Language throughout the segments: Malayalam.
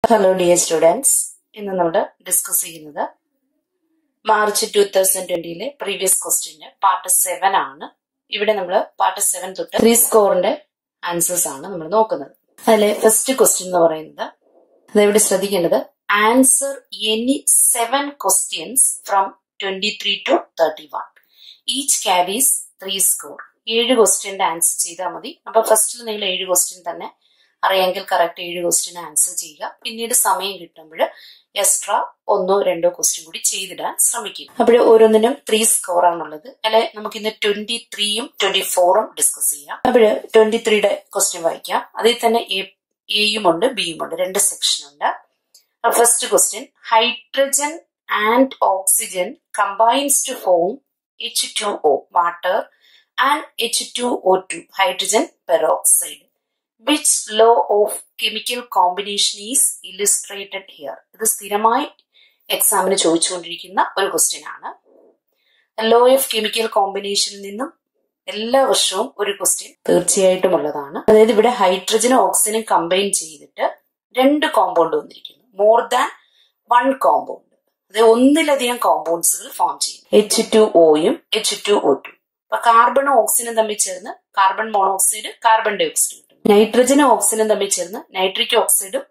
ഹലോ ഡിയർ സ്റ്റുഡൻസ് ഇന്ന് നമ്മൾ ഡിസ്കസ് ചെയ്യുന്നത് മാർച്ച് ടൂ തൗസൻഡ് ട്വന്റിയിലെ പ്രീവിയസ് ക്വസ്റ്റ്യന് പാർട്ട് സെവൻ ആണ് ഇവിടെ നമ്മൾ പാർട്ട് സെവൻ തൊട്ട് ത്രീ സ്കോറിന്റെ ആൻസേഴ്സ് ആണ് നമ്മൾ നോക്കുന്നത് അതിലെ ഫസ്റ്റ് ക്വസ്റ്റ്യൻ എന്ന് പറയുന്നത് അതെവിടെ ശ്രദ്ധിക്കേണ്ടത് answer any seven questions from twenty three to thirty one each carries three score ഏഴ് ക്വസ്റ്റ്യന്റെ ആൻസർ ചെയ്താൽ മതി അപ്പൊ ഫസ്റ്റിൽ നിങ്ങൾ ഏഴ് ക്വസ്റ്റ്യൻ തന്നെ അറിയാമെങ്കിൽ കറക്റ്റ് ഏഴ് ക്വസ്റ്റ്യൻ ആൻസർ ചെയ്യുക പിന്നീട് സമയം കിട്ടുമ്പോൾ എക്സ്ട്രാ ഒന്നോ രണ്ടോ ക്വസ്റ്റ്യൻ കൂടി ചെയ്തിടാൻ ശ്രമിക്കുക അപ്പോൾ ഓരോന്നിനും ത്രീ സ്കോർ ആണുള്ളത് അല്ലെ നമുക്ക് ഇന്ന് ട്വന്റി ത്രീയും ട്വന്റി ഫോറും ഡിസ്കസ് ചെയ്യാം അപ്പോൾ ട്വന്റി ത്രീയുടെ ക്വസ്റ്റ്യൻ വായിക്കാം അതിൽ തന്നെ എയും ഉണ്ട് ബിയും ഉണ്ട് രണ്ട് സെക്ഷൻ ഉണ്ട് first question hydrogen and oxygen combines to form H two O water and H two O two hydrogen peroxide which law of chemical combination is illustrated here ഇത് സ്ഥിരമായി എക്സാമിന് ചോദിച്ചുകൊണ്ടിരിക്കുന്ന ഒരു ക്വസ്റ്റ്യൻ ആണ് ലോ ഓഫ് കെമിക്കൽ കോമ്പിനേഷനിൽ നിന്നും എല്ലാ വർഷവും ഒരു ക്വസ്റ്റ്യൻ തീർച്ചയായിട്ടും ഉള്ളതാണ് അതായത് ഇവിടെ ഹൈഡ്രജനും ഓക്സിജനും കമ്പൈൻ ചെയ്തിട്ട് രണ്ട് കോമ്പൗണ്ട് വന്നിരിക്കുന്നു മോർ ദാൻ വൺ കോമ്പൗണ്ട് അതായത് ഒന്നിലധികം കോമ്പൗണ്ട്സുകൾ ഫോം ചെയ്യും എച്ച് ടു ഒയും എച്ച് ടു ഒ ടു അപ്പൊ കാർബണും ഓക്സിജനും തമ്മിൽ ചേർന്ന് carbon monoxide carbon dioxide കിട്ടും നൈട്രജനും ഓക്സിജനും തമ്മിൽ ചേർന്ന് നൈട്രിക് ഓക്സൈഡും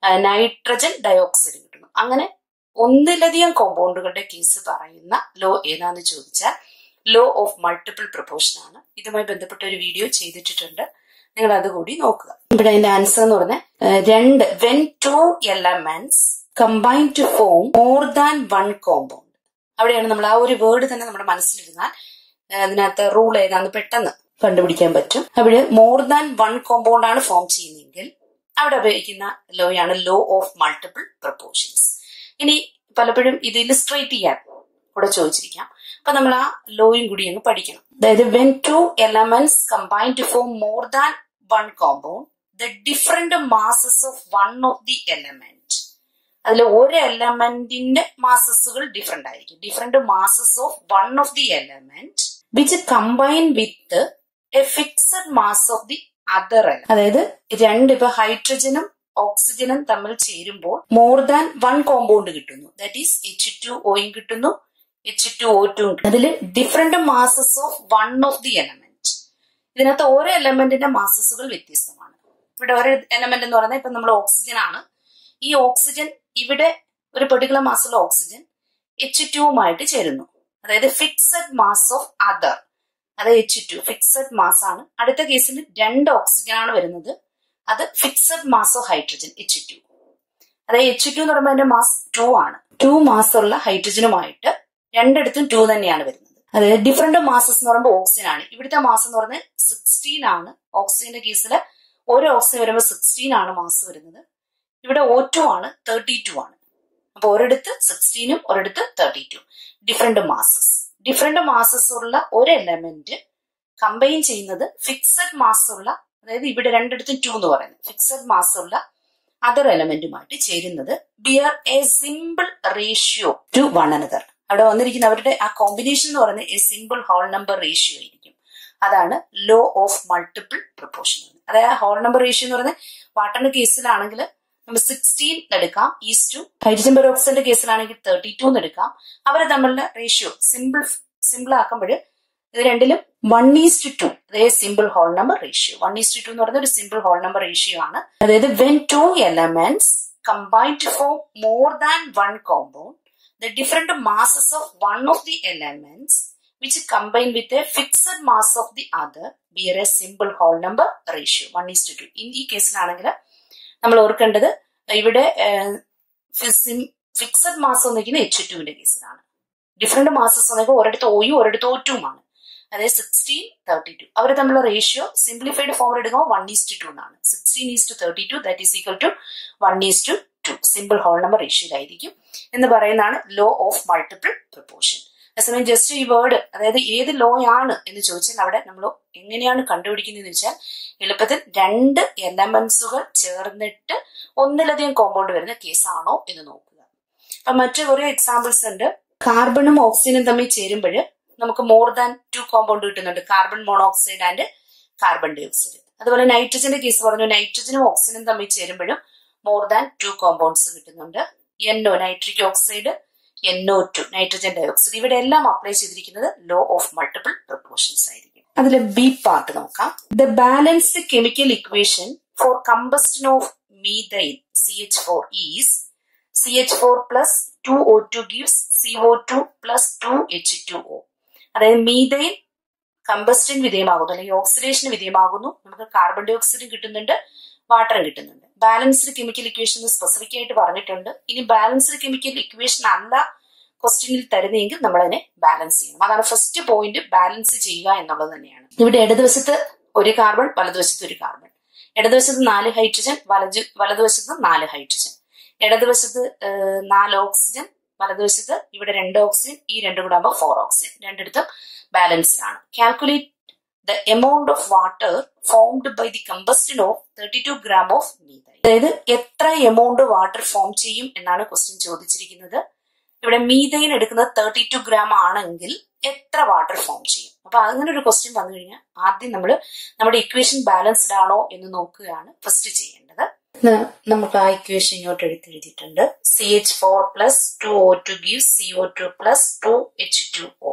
നൈട്രജൻ ഡയോക്സൈഡും കിട്ടുന്നു അങ്ങനെ ഒന്നിലധികം കോമ്പൗണ്ടുകളുടെ കേസ് പറയുന്ന ലോ ഏതാന്ന് ചോദിച്ചാൽ ലോ ഓഫ് മൾട്ടിപ്പിൾ പ്രൊപ്പോർഷൻ ആണ് ഇതുമായി ബന്ധപ്പെട്ട ഒരു വീഡിയോ ചെയ്തിട്ടുണ്ട് നിങ്ങൾ അതുകൂടി നോക്കുക ഇവിടെ അതിന്റെ ആൻസർ എന്ന് പറഞ്ഞാൽ രണ്ട് when two elements combine to form more than one compound അവിടെയാണ് നമ്മൾ ആ ഒരു വേർഡ് തന്നെ നമ്മുടെ മനസ്സിലിരുന്നാൽ അതിനകത്ത് റൂൾ ഏതാന്ന് പെട്ടെന്ന് കണ്ടുപിടിക്കാൻ പറ്റും അവിടെ മോർ ദാൻ വൺ കോമ്പൗണ്ട് ആണ് ഫോം ചെയ്യുന്നതെങ്കിൽ അവിടെ ഉപയോഗിക്കുന്ന ലോയാണ് ലോ ഓഫ് മൾട്ടിപ്പിൾ പ്രപ്പോർഷൻസ് ഇനി പലപ്പോഴും ഇത് ഇലിസ്ട്രേറ്റ് ചെയ്യാൻ കൂടെ ചോദിച്ചിരിക്കാം അപ്പൊ നമ്മൾ ആ ലോയും കൂടി അങ്ങ് പഠിക്കണം അതായത് when two elements combine to form more than one compound the different masses of one of the element അതിൽ ഒരു എലമെന്റിന്റെ മാസസുകൾ ഡിഫറെന്റ് ആയിരിക്കും different masses of one of the element which combine with a fixed mass of the other അതായത് രണ്ട് ഇപ്പൊ ഹൈഡ്രജനും ഓക്സിജനും തമ്മിൽ ചേരുമ്പോൾ മോർ ദാൻ വൺ കോമ്പൗണ്ട് കിട്ടുന്നു ദാറ്റ് ഈസ് എച്ച് ടു ഒയും കിട്ടുന്നു എച്ച് ടു ഒ ടു അതിൽ different masses of one of the element ഇതിനകത്ത് ഓരോ എലമെന്റിന്റെ മാസസുകൾ വ്യത്യസ്തമാണ് ഇവിടെ ഒരു എലമെന്റ് എന്ന് പറയുന്നത് ഇപ്പൊ നമ്മൾ ഓക്സിജൻ ആണ് ഈ ഓക്സിജൻ ഇവിടെ ഒരു പെർട്ടിക്കുലർ മാസുള്ള ഓക്സിജൻ എച്ച് ടുവുമായിട്ട് ചേരുന്നു അതായത് ഫിക്സഡ് മാസ് ഓഫ് അതർ അത് എച്ച് ടു ഫിക്സഡ് മാസ് ആണ് അടുത്ത കേസിൽ രണ്ട് ഓക്സിജൻ ആണ് വരുന്നത് അത് fixed mass of hydrogen H two അതായത് എച്ച് ടു എന്ന് പറയുമ്പോൾ അതിന്റെ മാസ് ടു ആണ് ടു മാസ് ഉള്ള ഹൈഡ്രജനുമായിട്ട് രണ്ടിടത്തും ടു തന്നെയാണ് വരുന്നത് അതായത് ഡിഫറെന്റ് മാസസ് എന്ന് പറയുമ്പോൾ ഓക്സിജൻ ആണ് ഇവിടുത്തെ മാസ് എന്ന് പറയുന്നത് സിക്സ്റ്റീൻ ആണ് ഓക്സിജന്റെ കേസിൽ ഓരോ ഓക്സിജൻ വരുമ്പോൾ സിക്സ്റ്റീൻ ആണ് മാസ് വരുന്നത് ഇവിടെ ഓ ടു ആണ് തേർട്ടി ടു ആണ് അപ്പൊ ഒരിടത്ത് സിക്സ്റ്റീനും ഒരിടത്ത് thirty two different masses different masses ഉള്ള ഒരു എലമെന്റ് കമ്പൈൻ ചെയ്യുന്നത് ഫിക്സഡ് മാസ് ഉള്ള അതായത് ഇവിടെ രണ്ടിടത്തും ടു എന്ന് പറയുന്നത് ഫിക്സഡ് മാസ് ഉള്ള അതർ എലമെന്റുമായിട്ട് ചേരുന്നത് bear a simple ratio to one another അവിടെ വന്നിരിക്കുന്ന അവരുടെ ആ കോമ്പിനേഷൻ എന്ന് പറയുന്നത് a simple whole number ratio ആയിരിക്കും അതാണ് ലോ ഓഫ് മൾട്ടിപ്പിൾ പ്രൊപ്പോർഷൻ അതായത് ഹോൾ നമ്പർ റേഷ്യോ എന്ന് പറയുന്നത് വാട്ടറിന്റെ കേസിലാണെങ്കിൽ നമ്മൾ സിക്സ്റ്റീൻ എടുക്കാം ഈസ് ടു ഹൈഡ്രജൻ പെറോക്സൈഡിന്റെ കേസിലാണെങ്കിൽ തേർട്ടി ടു എടുക്കാം അവരെ തമ്മിലുള്ള റേഷ്യോ സിമ്പിൾ സിമ്പിൾ ആക്കുമ്പോൾ ഇത് രണ്ടിലും വൺ ഈസ് ടു ടു അതായത് simple whole number ratio one is to two എന്ന് പറയുന്നത് ഒരു സിമ്പിൾ ഹോൾ നമ്പർ റേഷ്യോ ആണ് അതായത് when two elements combine to form more than one compound the different masses of one of the elements which combine with a fixed mass of the other bear a simple whole number ratio one is to two ഈ കേസിലാണെങ്കിൽ നമ്മൾ ഓർക്കേണ്ടത് ഇവിടെ ഫിക്സഡ് മാസം വന്നിരിക്കുന്നത് എച്ച് ടുവിന്റെ കേസിലാണ് ഡിഫറെന്റ് മാസസ് വന്നിരിക്കുന്നത് ഒരിടത്ത് ഒയും ഒരിടത്ത് ഒ ടുമാണ് അതായത് സിക്സ്റ്റീൻ തേർട്ടി ടു അവർ തമ്മിലുള്ള റേഷ്യോ സിംപ്ലിഫൈഡ് ഫോം എടുക്കുമ്പോൾ വൺ ഈസ് ടു ടു എന്നാണ് sixteen is to thirty two that is equal to one is to two simple whole number റേഷ്യോയിലായിരിക്കും എന്ന് പറയുന്നതാണ് ലോ ഓഫ് മൾട്ടിപ്പിൾ പ്രൊപ്പോർഷൻ അതേസമയം ജസ്റ്റ് ഈ വേർഡ് അതായത് ഏത് ലോ ആണ് എന്ന് ചോദിച്ചാൽ അവിടെ നമ്മൾ എങ്ങനെയാണ് കണ്ടുപിടിക്കുന്നതെന്ന് വെച്ചാൽ എളുപ്പത്തിൽ രണ്ട് എലമെന്റ്സുകൾ ചേർന്നിട്ട് ഒന്നിലധികം കോമ്പൗണ്ട് വരുന്ന കേസാണോ എന്ന് നോക്കുക അപ്പൊ മറ്റു കുറെ എക്സാമ്പിൾസ് ഉണ്ട് കാർബണും ഓക്സിജനും തമ്മിൽ ചേരുമ്പോൾ നമുക്ക് മോർ ദാൻ ടു കോമ്പൗണ്ട് കിട്ടുന്നുണ്ട് carbon monoxide and carbon dioxide അതുപോലെ നൈട്രജന്റെ കേസ് പറഞ്ഞു നൈട്രജനും ഓക്സിജനും തമ്മിൽ ചേരുമ്പോഴും മോർ ദാൻ ടു കോമ്പൗണ്ട്സ് കിട്ടുന്നുണ്ട് NO nitric oxide NO two nitrogen dioxide ഇവിടെ എല്ലാം അപ്ലൈ ചെയ്തിരിക്കുന്നത് ലോ ഓഫ് മൾട്ടിപ്പിൾ പ്രൊപ്പോർഷൻസ് ആയിരിക്കും അതിൽ ബി പാർട്ട് നോക്കാം the balanced chemical equation for combustion of methane C H four is C H four plus two O two gives C O two plus two H two O അതായത് മീതൈൻ കമ്പസ്റ്റിന് വിധേയമാകുന്നു അല്ലെങ്കിൽ ഓക്സിഡേഷന് വിധേയമാകുന്നു നമുക്ക് കാർബൺ ഡൈ ഓക്സൈഡും കിട്ടുന്നുണ്ട് വാട്ടറും കിട്ടുന്നുണ്ട് ബാലൻസ്ഡ് കെമിക്കൽ ഇക്വേഷൻ സ്പെസിഫിക് ആയിട്ട് പറഞ്ഞിട്ടുണ്ട് ഇനി ബാലൻസ്ഡ് കെമിക്കൽ ഇക്വേഷൻ അല്ല ക്വസ്റ്റ്യനിൽ തരുന്നതെങ്കിൽ നമ്മൾ അതിനെ ബാലൻസ് ചെയ്യണം അതാണ് ഫസ്റ്റ് പോയിന്റ് ബാലൻസ് ചെയ്യുക എന്നുള്ളത് തന്നെയാണ് ഇവിടെ ഇടതുവശത്ത് ഒരു കാർബൺ വലതുവശത്ത് ഒരു കാർബൺ ഇടതുവശത്ത് നാല് ഹൈഡ്രജൻ വലതു വലതുവശത്ത് നാല് ഹൈഡ്രജൻ ഇടതുവശത്ത് നാല് ഓക്സിജൻ വലതുവശത്ത് ഇവിടെ രണ്ട് ഓക്സിജൻ ഈ രണ്ടും കൂടെ ആകുമ്പോൾ ഫോർ ഓക്സിജൻ രണ്ടിടത്തും ബാലൻസ്ഡ് ആണ് calculate the amount of water formed by the combustion of thirty two gram of methane അതായത് എത്ര എമൗണ്ട് വാട്ടർ ഫോം ചെയ്യും എന്നാണ് ക്വസ്റ്റ്യൻ ചോദിച്ചിരിക്കുന്നത് ഇവിടെ മീതൈൻ എടുക്കുന്നത് തേർട്ടി ടു ഗ്രാം ആണെങ്കിൽ എത്ര വാട്ടർ ഫോം ചെയ്യും അപ്പൊ അങ്ങനെ ഒരു ക്വസ്റ്റ്യൻ വന്നു കഴിഞ്ഞാൽ ആദ്യം നമ്മൾ നമ്മുടെ ഇക്വേഷൻ ബാലൻസ്ഡ് ആണോ എന്ന് നോക്കുകയാണ് ഫസ്റ്റ് ചെയ്യേണ്ടത് നമുക്ക് ആ ഇക്വേഷൻ ഇങ്ങോട്ട് എടുത്തെഴുതിയിട്ടുണ്ട് C H four plus two O two give C O two plus two H two O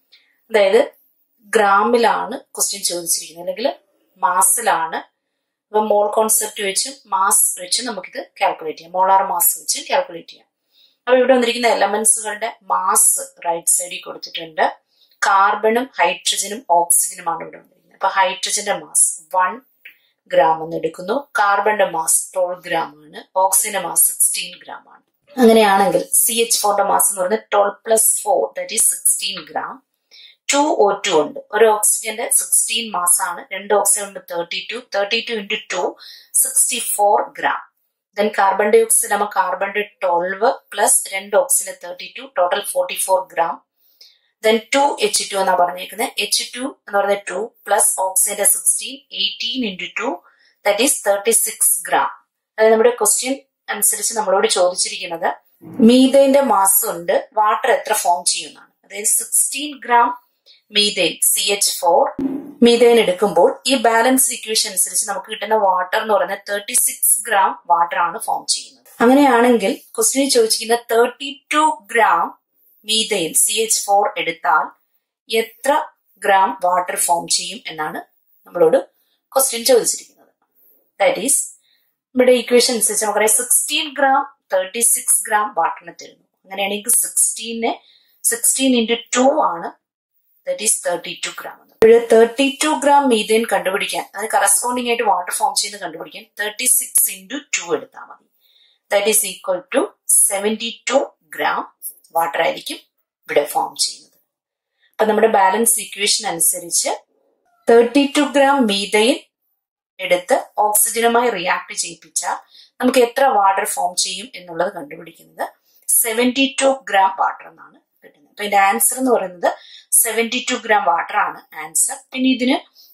അതായത് ഗ്രാമിലാണ് ക്വസ്റ്റ്യൻ ചോദിച്ചിരിക്കുന്നത് അല്ലെങ്കിൽ മാസിലാണ് ഇപ്പൊ മോൾ കോൺസെപ്റ്റ് വെച്ചും മാസ് വെച്ചും നമുക്കിത് കാൽക്കുലേറ്റ് ചെയ്യാം മോളാർ മാസ് വെച്ച് കാൽക്കുലേറ്റ് ചെയ്യാം അപ്പൊ ഇവിടെ വന്നിരിക്കുന്ന എലമെന്റ്സുകളുടെ മാസ് റൈറ്റ് സൈഡിൽ കൊടുത്തിട്ടുണ്ട് കാർബണും ഹൈഡ്രജനും ഓക്സിജനുമാണ് ഇവിടെ വന്നിരിക്കുന്നത് അപ്പൊ ഹൈഡ്രജന്റെ മാസ് വൺ ഗ്രാം എന്ന് എടുക്കുന്നു കാർബണിന്റെ മാസ് ട്വൽവ് ഗ്രാം ആണ് ഓക്സിജന്റെ മാസ് സിക്സ്റ്റീൻ ഗ്രാം ആണ് അങ്ങനെയാണെങ്കിൽ സി എച്ച് ഫോറിന്റെ മാസ് എന്ന് പറയുന്നത് twelve plus four that is sixteen gram two O two ഉണ്ട് ഒരു ഓക്സിജന്റെ സിക്സ്റ്റീൻ മാസ് ആണ് രണ്ട് ഓക്സിജൻ ഉണ്ട് thirty two thirty two into two sixty four gram then carbon dioxide നമ്മൾ കാർബൺ ഡൈ ട്വൽവ് പ്ലസ് രണ്ട് oxygen thirty two total forty four gram then two H two എന്നാ പറഞ്ഞേക്കുന്നത് എച്ച് ടു എന്ന് പറയുന്നത് ടു പ്ലസ് ഓക്സിജന്റെ sixteen eighteen into two that is thirty six gram അതായത് നമ്മുടെ ക്വസ്റ്റ്യൻ അനുസരിച്ച് നമ്മളോട് ചോദിച്ചിരിക്കുന്നത് മീതൈന്റെ മാസ് ഉണ്ട് വാട്ടർ എത്ര ഫോം ചെയ്യുന്നതാണ് അതായത് sixteen gram methane C H four methane എടുക്കുമ്പോൾ ഈ ബാലൻസ് ഇക്വേഷൻ അനുസരിച്ച് നമുക്ക് കിട്ടുന്ന വാട്ടർ എന്ന് പറയുന്നത് തേർട്ടി സിക്സ് ഗ്രാം വാട്ടർ ആണ് ഫോം ചെയ്യുന്നത് അങ്ങനെയാണെങ്കിൽ ക്വസ്റ്റ്യനിൽ ചോദിച്ചിരിക്കുന്ന thirty two gram methane C H four എടുത്താൽ എത്ര ഗ്രാം വാട്ടർ ഫോം ചെയ്യും എന്നാണ് നമ്മളോട് ക്വസ്റ്റ്യൻ ചോദിച്ചിരിക്കുന്നത് ദാറ്റ് ഈസ് ഇവിടെ ഇക്വേഷൻ അനുസരിച്ച് നമുക്കറിയാം sixteen gram thirty six gram വാട്ടറിന് തരുന്നു അങ്ങനെയാണെങ്കിൽ സിക്സ്റ്റീനെ സിക്സ്റ്റീൻ ഇൻറ്റു ടു ആണ് that is thirty two gram ഇപ്പോൾ തേർട്ടി ടു ഗ്രാം മീതേൻ കണ്ടുപിടിക്കാൻ അത് കറസ്പോണ്ടിങ് ആയിട്ട് വാട്ടർ ഫോം ചെയ്യുന്നത് കണ്ടുപിടിക്കാൻ തേർട്ടി സിക്സ് ഇൻറ്റു ടു എടുത്താൽ മതി that is equal to seventy two gram water ആയിരിക്കും ഇവിടെ ഫോം ചെയ്യുന്നത് അപ്പൊ നമ്മുടെ ബാലൻസ് ഇക്വേഷൻ അനുസരിച്ച് തേർട്ടി ടു ഗ്രാം മീതൈൻ എടുത്ത് ഓക്സിജനുമായി റിയാക്ട് ചെയ്യിപ്പിച്ചാൽ നമുക്ക് എത്ര വാട്ടർ ഫോം ചെയ്യും എന്നുള്ളത് കണ്ടുപിടിക്കുന്നത് സെവൻറ്റി ടു ഗ്രാം വാട്ടർ എന്നാണ് കിട്ടുന്നത് അപ്പൊ ഇതിന്റെ ആൻസർ എന്ന് പറയുന്നത് സെവൻറ്റി ടു ഗ്രാം വാട്ടർ ആണ് ആൻസർ പിന്നെ ഇതിന്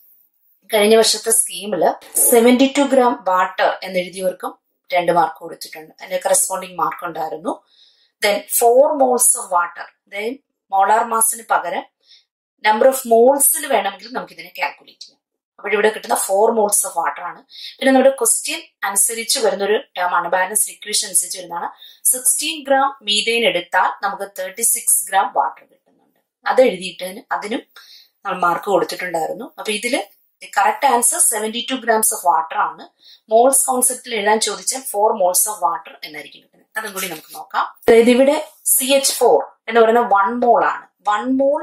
കഴിഞ്ഞ വർഷത്തെ സ്കീമില് സെവൻറ്റി ടു ഗ്രാം വാട്ടർ എന്നെഴുതിയവർക്കും രണ്ട് മാർക്ക് കൊടുത്തിട്ടുണ്ട് അതിന്റെ കറസ്പോണ്ടിങ് മാർക്ക് ഉണ്ടായിരുന്നു then four moles of water അതായത് മോളാർ മാസിന് പകരം നമ്പർ ഓഫ് മോൾസിൽ വേണമെങ്കിൽ നമുക്ക് ഇതിനെ കാൽക്കുലേറ്റ് ചെയ്യാം അപ്പോൾ ഇവിടെ കിട്ടുന്ന ഫോർ മോൾസ് ഓഫ് വാട്ടർ ആണ് പിന്നെ നമ്മുടെ ക്വസ്റ്റ്യൻ അനുസരിച്ച് വരുന്ന ഒരു ടേം ആണ് ബാലൻസ് ഇക്വേഷൻ അനുസരിച്ച് വരുന്നതാണ് സിക്സ്റ്റീൻ ഗ്രാം മീതൈൻ എടുത്താൽ നമുക്ക് തേർട്ടി സിക്സ് ഗ്രാം വാട്ടർ കിട്ടുന്നുണ്ട് അത് എഴുതിയിട്ടതിന് അതിനും നമ്മൾ മാർക്ക് കൊടുത്തിട്ടുണ്ടായിരുന്നു അപ്പൊ ഇതില് correct answer seventy two grams of water ആണ് മോൾസ് കോൺസെപ്റ്റിൽ എഴുതാൻ ചോദിച്ച ഫോർ മോൾസ് ഓഫ് വാട്ടർ എന്നായിരിക്കും കിട്ടുന്നത് അതും കൂടി നമുക്ക് നോക്കാം അതായത് ഇവിടെ സി എച്ച് ഫോർ എന്ന് പറയുന്ന വൺ മോൾ ആണ് one mole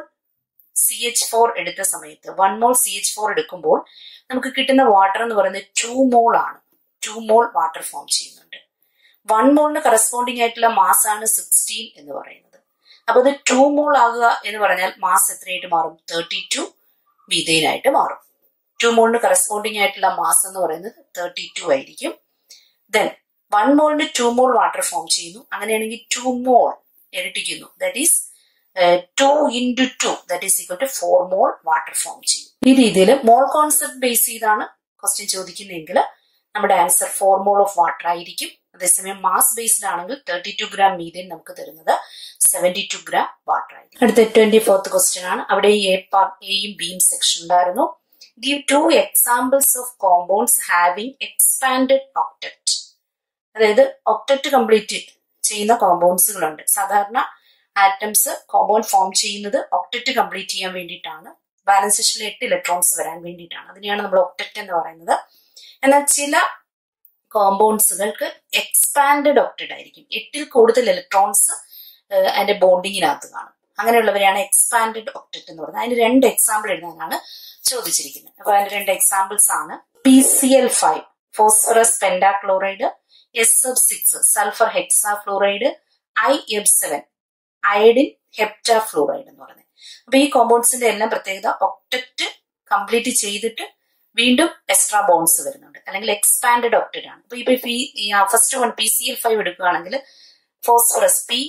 C H four എടുത്ത സമയത്ത് one mole C H four എടുക്കുമ്പോൾ നമുക്ക് കിട്ടുന്ന വാട്ടർ എന്ന് പറയുന്നത് ടു മോൾ ആണ് ടു മോൾ വാട്ടർ ഫോം ചെയ്യുന്നുണ്ട് വൺ മോളിന് കറസ്പോണ്ടിങ് ആയിട്ടുള്ള മാസ് ആണ് സിക്സ്റ്റീൻ എന്ന് പറയുന്നത് അപ്പൊ അത് ടു മോൾ ആകുക എന്ന് പറഞ്ഞാൽ മാസ് എത്രയായിട്ട് മാറും തേർട്ടി ടു മീതൈൻ ആയിട്ട് മാറും ടു മോളിന് കറസ്പോണ്ടിങ് ആയിട്ടുള്ള മാസ് എന്ന് പറയുന്നത് തേർട്ടി ടു ആയിരിക്കും ദെൻ വൺ മോളിന് ടു മോൾ വാട്ടർ ഫോം ചെയ്യുന്നു അങ്ങനെയാണെങ്കിൽ ടു മോൾ ഇരട്ടിക്കുന്നു that is two into two that is equal to four mole water form ചെയ്യും ഈ രീതിയിൽ മോൾ കോൺസെപ്റ്റ് ബേസ് ചെയ്താണ് ക്വസ്റ്റ്യൻ ചോദിക്കുന്നതെങ്കിൽ നമ്മുടെ answer four mole of water ആയിരിക്കും അതേസമയം മാസ് ബേസ്ഡ് ആണെങ്കിൽ തേർട്ടി ടു ഗ്രാം മീതേൻ നമുക്ക് തരുന്നത് സെവന്റി ടു ഗ്രാം വാട്ടർ ആയിരിക്കും അടുത്ത ട്വന്റി ഫോർത്ത് ക്വസ്റ്റ്യൻ ആണ് അവിടെ എ പാർട്ട് എയും ബിയും സെക്ഷൻ ഉണ്ടായിരുന്നു give two examples of compounds having expanded octet അതായത് ഒക്ടറ്റ് കംപ്ലീറ്റ് ചെയ്യുന്ന കോമ്പൗണ്ട്സുകളുണ്ട് സാധാരണ ആറ്റംസ് കോമ്പൗണ്ട് ഫോം ചെയ്യുന്നത് ഒക്ടറ്റ് കംപ്ലീറ്റ് ചെയ്യാൻ വേണ്ടിയിട്ടാണ് ബാലൻസ് സെഷനിൽ എട്ട് ഇലക്ട്രോൺസ് വരാൻ വേണ്ടിയിട്ടാണ് അതിനെയാണ് നമ്മൾ ഒക്ടറ്റ് എന്ന് പറയുന്നത് എന്നാൽ ചില കോമ്പൗണ്ട്സുകൾക്ക് എക്സ്പാൻഡഡ് ഒക്ടഡ് ആയിരിക്കും എട്ടിൽ കൂടുതൽ ഇലക്ട്രോൺസ് അതിന്റെ ബോണ്ടിങ്ങിനകത്ത് കാണും അങ്ങനെയുള്ളവരെയാണ് എക്സ്പാൻഡഡ് ഒക്ടറ്റ് എന്ന് പറയുന്നത് അതിന് രണ്ട് എക്സാമ്പിൾ എഴുതാനാണ് ചോദിച്ചിരിക്കുന്നത് അപ്പൊ അതിന്റെ രണ്ട് എക്സാമ്പിൾസ് ആണ് P C L five phosphorus pentachloride S F six sulphur hexafluoride I F seven iodine heptafluoride എന്ന് പറയുന്നത് അപ്പൊ ഈ കോമ്പൗണ്ട്സിന്റെ എല്ലാം പ്രത്യേകത ഒക്ടറ്റ് കംപ്ലീറ്റ് ചെയ്തിട്ട് വീണ്ടും എക്സ്ട്രാ ബോൺസ് വരുന്നുണ്ട് അല്ലെങ്കിൽ എക്സ്പാൻഡഡ് ഒക്ടഡ് ആണ് അപ്പൊ ഇപ്പൊ first one P C L five എടുക്കുകയാണെങ്കിൽ ഫോസ്ഫറസ് പി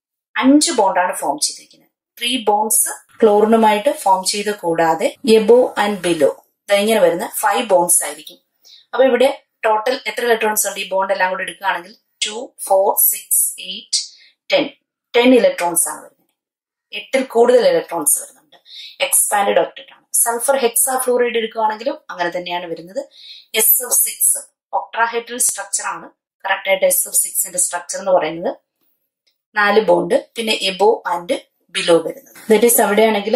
അഞ്ച് ബോണ്ടാണ് ഫോം ചെയ്തിരിക്കുന്നത് ത്രീ ബോൺസ് ക്ലോറിനുമായിട്ട് ഫോം ചെയ്ത് കൂടാതെ എബോ ആൻഡ് ബിലോ ഇങ്ങനെ വരുന്ന ഫൈവ് ബോൺസ് ആയിരിക്കും അപ്പൊ ഇവിടെ ടോട്ടൽ എത്ര ഇലക്ട്രോൺസ് ഉണ്ട് ഈ ബോണ്ട് എല്ലാം കൂടി എടുക്കുകയാണെങ്കിൽ two four six eight ten ten electrons ആണ് വരുന്നത് എട്ടിൽ കൂടുതൽ ഇലക്ട്രോൺസ് വരുന്നുണ്ട് എക്സ്പാൻഡഡ് ഒക്ടറ്റ് ആണ് സൾഫർ ഹെക്സാ ഫ്ലൂറൈഡ് എടുക്കുകയാണെങ്കിലും അങ്ങനെ തന്നെയാണ് വരുന്നത് S F six octahedral structure ആണ് കറക്റ്റ് ആയിട്ട് എസ് എഫ് സിക്സിന്റെ സ്ട്രക്ചർ എന്ന് പറയുന്നത് നാല് ബോണ്ട് പിന്നെ എബോ ആൻഡ് ബിലോ വരുന്നത് ദറ്റ് ഈസ് അവിടെയാണെങ്കിൽ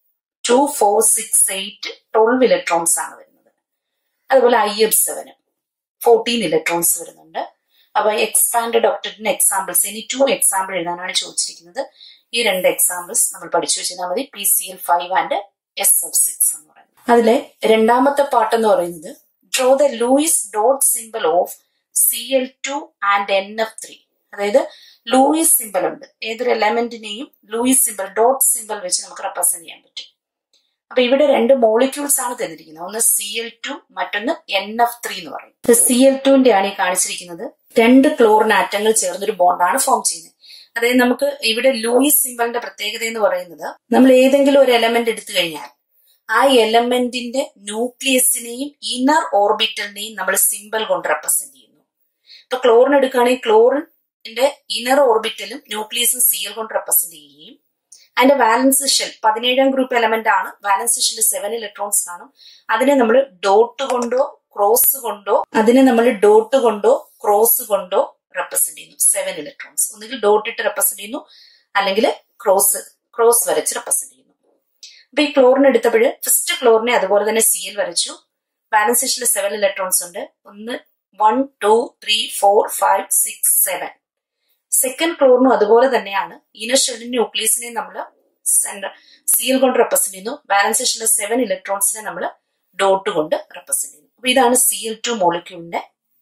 two four six eight twelve electrons ആണ് വരുന്നത് അതുപോലെ ഐ എഫ് സെവന് ഫോർട്ടീൻ ഇലക്ട്രോൺസ് വരുന്നുണ്ട് അപ്പൊ എക്സ്പാൻഡഡ് ഒക്ടറ്റിന് എക്സാമ്പിൾസ് ഇനി ടു എക്സാമ്പിൾ എഴുതാനാണ് ചോദിച്ചിരിക്കുന്നത് ഈ രണ്ട് എക്സാമ്പിൾസ് നമ്മൾ പഠിച്ചു വെച്ചാൽ മതി P C L five and S F six എന്ന് പറയുന്നത് അതിലെ രണ്ടാമത്തെ പാട്ട് എന്ന് പറയുന്നത് draw the Lewis dot symbol of C L two and N F three അതായത് ലൂയിസ് സിമ്പിൾ ഉണ്ട് ഏതൊരു എലമെന്റിനെയും ലൂയിസ് സിമ്പിൾ ഡോട്ട് സിമ്പിൾ വെച്ച് നമുക്ക് റെപ്രസെന്റ് ചെയ്യാൻ പറ്റും അപ്പൊ ഇവിടെ രണ്ട് മോളിക്യൂൾസ് ആണ് തന്നിരിക്കുന്നത് ഒന്ന് സി എൽ ടു മറ്റൊന്ന് എൻ എഫ് ത്രീ എന്ന് പറയും സി എൽ ടുവിന്റെ ആണ് ഈ കാണിച്ചിരിക്കുന്നത് രണ്ട് ക്ലോറിൻ ആറ്റങ്ങൾ ചേർന്നൊരു ബോണ്ടാണ് ഫോം ചെയ്യുന്നത് അതായത് നമുക്ക് ഇവിടെ ലൂയിസ് സിമ്പിളിന്റെ പ്രത്യേകത എന്ന് പറയുന്നത് നമ്മൾ ഏതെങ്കിലും ഒരു എലമെന്റ് എടുത്തു കഴിഞ്ഞാൽ ആ എലമെന്റിന്റെ ന്യൂക്ലിയസിനെയും ഇന്നർ ഓർബിറ്റലിനെയും നമ്മൾ സിമ്പിൾ കൊണ്ട് റെപ്രസെന്റ് ചെയ്യുന്നു ഇപ്പൊ ക്ലോറിൻ എടുക്കുകയാണെങ്കിൽ ക്ലോറിന്റെ ഇന്നർ ഓർബിറ്റലും ന്യൂക്ലിയസും സിയൽ കൊണ്ട് റെപ്രസെന്റ് ചെയ്യുകയും അതിന്റെ വാലൻസ് ഷെൽ പതിനേഴാം ഗ്രൂപ്പ് എലമെന്റ് ആണ് വാലൻസ് ഷെല്ലിൽ സെവൻ ഇലക്ട്രോൺസ് കാണും അതിനെ നമ്മൾ ഡോട്ട് കൊണ്ടോ ക്രോസ് കൊണ്ടോ അതിനെ നമ്മൾ ഡോട്ട് കൊണ്ടോ ക്രോസ് കൊണ്ടോ റെപ്രസെന്റ് ചെയ്യുന്നു സെവൻ ഇലക്ട്രോൺസ് ഒന്നുകിൽ ഡോട്ട് ഇട്ട് റെപ്രസെന്റ് ചെയ്യുന്നു അല്ലെങ്കിൽ ക്രോസ് ക്രോസ് വരച്ച് റെപ്രസെന്റ് ചെയ്യുന്നു അപ്പൊ ഈ ക്ലോറിൻ എടുത്തപ്പോൾ ഫസ്റ്റ് ക്ലോറിനെ അതുപോലെ തന്നെ സിയിൽ വരച്ചു ബാലൻസ് ഷെല്ലിൽ സെവൻ ഇലക്ട്രോൺസ് ഉണ്ട് ഒന്ന് one two three four five six seven second ക്ലോറിനും അതുപോലെ തന്നെയാണ് ഇനർ ഷെല്ലിൻ ന്യൂക്ലിയസിനെ നമ്മൾ സെന്റർ സിയിൽ കൊണ്ട് റെപ്രസെന്റ് ചെയ്യുന്നു ബാലൻസ് ഷെല്ലിലെ സെവൻ ഇലക്ട്രോൺസിനെ നമ്മൾ ഡോട്ട് കൊണ്ട് റെപ്രസെന്റ് ചെയ്യുന്നു അപ്പൊ ഇതാണ് സി എൽ ടു മോളിക്യൂളിന്റെ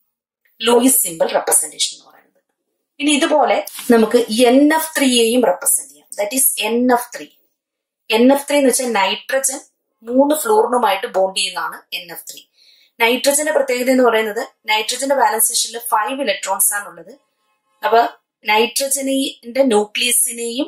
ലൂയിസ് സിമ്പിൾ റെപ്രസെന്റേഷൻ എന്ന് പറയുന്നത് ഇനി ഇതുപോലെ നമുക്ക് എൻ എഫ് ത്രീയെയും റെപ്രസെന്റ് ചെയ്യാം that is N F three N F three എന്ന് വെച്ചാൽ നൈട്രജൻ മൂന്ന് ഫ്ലൂറിനുമായിട്ട് ബോണ്ട് ചെയ്യുന്നതാണ് എൻ എഫ് ത്രീ നൈട്രജന്റെ പ്രത്യേകത എന്ന് പറയുന്നത് നൈട്രജന്റെ ബാലൻസ് സ്റ്റേഷനിൽ ഫൈവ് ഇലക്ട്രോൺസ് ആണുള്ളത് അപ്പൊ നൈട്രജനിന്റെ ന്യൂക്ലിയസിനെയും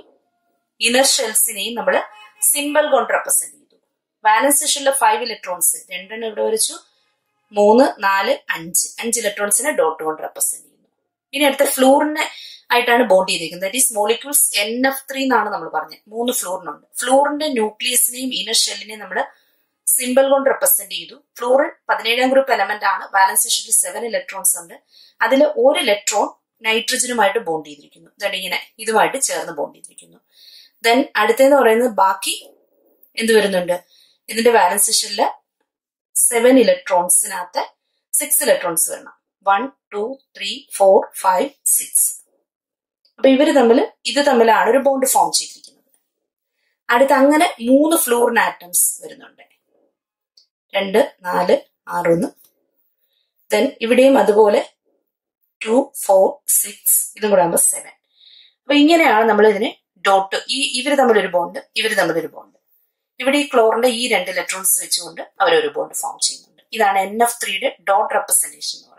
ഇനർ ഷെൽസിനെയും നമ്മൾ സിമ്പിൾ കൊണ്ട് റെപ്രസെന്റ് ചെയ്തു ബാലൻസ് സ്റ്റേഷനിലെ ഫൈവ് ഇലക്ട്രോൺസ് രണ്ടെണ്ണം ഇവിടെ വരച്ചു മൂന്ന് നാല് അഞ്ച് അഞ്ച് ഇലക്ട്രോൺസിനെ ഡോട്ട് കൊണ്ട് റെപ്രസെന്റ് ചെയ്യുന്നു ഇനി അടുത്ത ഫ്ലൂറിനെ ആയിട്ടാണ് ബോണ്ട് ചെയ്തിരിക്കുന്നത് that is molecules N F three എന്നാണ് നമ്മൾ പറഞ്ഞത് മൂന്ന് ഫ്ലൂറിനുണ്ട് ഫ്ലൂറിന്റെ ന്യൂക്ലിയസിനെയും ഇനർ ഷെല്ലിനെയും നമ്മൾ സിമ്പിൾ കൊണ്ട് റെപ്രസെന്റ് ചെയ്തു ഫ്ലൂറിൻ പതിനേഴാം ഗ്രൂപ്പ് എലമെന്റ് ആണ് ബാലൻസ് സ്റ്റേഷനിൽ സെവൻ ഇലക്ട്രോൺസ് ഉണ്ട് അതിൽ ഒരു ഇലക്ട്രോൺ നൈട്രജനുമായിട്ട് ബോണ്ട് ചെയ്തിരിക്കുന്നു ദാറ്റ് ഇങ്ങനെ ഇതുമായിട്ട് ചേർന്ന് ബോണ്ട് ചെയ്തിരിക്കുന്നു ദെൻ അടുത്തെന്ന് പറയുന്നത് ബാക്കി എന്ത് വരുന്നുണ്ട് ഇതിന്റെ ബാലൻസ് സ്റ്റേഷനില് സെവൻ ഇലക്ട്രോൺസിനകത്ത് സിക്സ് ഇലക്ട്രോൺസ് വരണം one two three four five six അപ്പൊ ഇവര് തമ്മിൽ ഇത് തമ്മിലാണ് ഒരു ബോണ്ട് ഫോം ചെയ്തിരിക്കുന്നത് അടുത്ത് അങ്ങനെ മൂന്ന് ഫ്ലൂറിൻ ആറ്റംസ് വരുന്നുണ്ട് രണ്ട് നാല് ആറ് ഒന്ന് ദെൻ ഇവിടെയും അതുപോലെ ടു ഫോർ സിക്സ് ഇതും കൂടെ ആകുമ്പോൾ സെവൻ അപ്പൊ ഇങ്ങനെയാണ് നമ്മൾ ഇതിനെ ഡോട്ട് ഈ ഇവര് തമ്മിലൊരു ബോണ്ട് ഇവര് തമ്മിലൊരു ബോണ്ട് ഇവിടെ ഈ ക്ലോറിന്റെ ഈ രണ്ട് ഇലക്ട്രോൺസ് വെച്ചുകൊണ്ട് അവരൊരു ബോണ്ട് ഫോം ചെയ്യുന്നുണ്ട് ഇതാണ് എൻ എഫ് ത്രീയുടെ ഡോട്ട് റെപ്രസെന്റേഷൻ എന്ന് പറയുന്നത്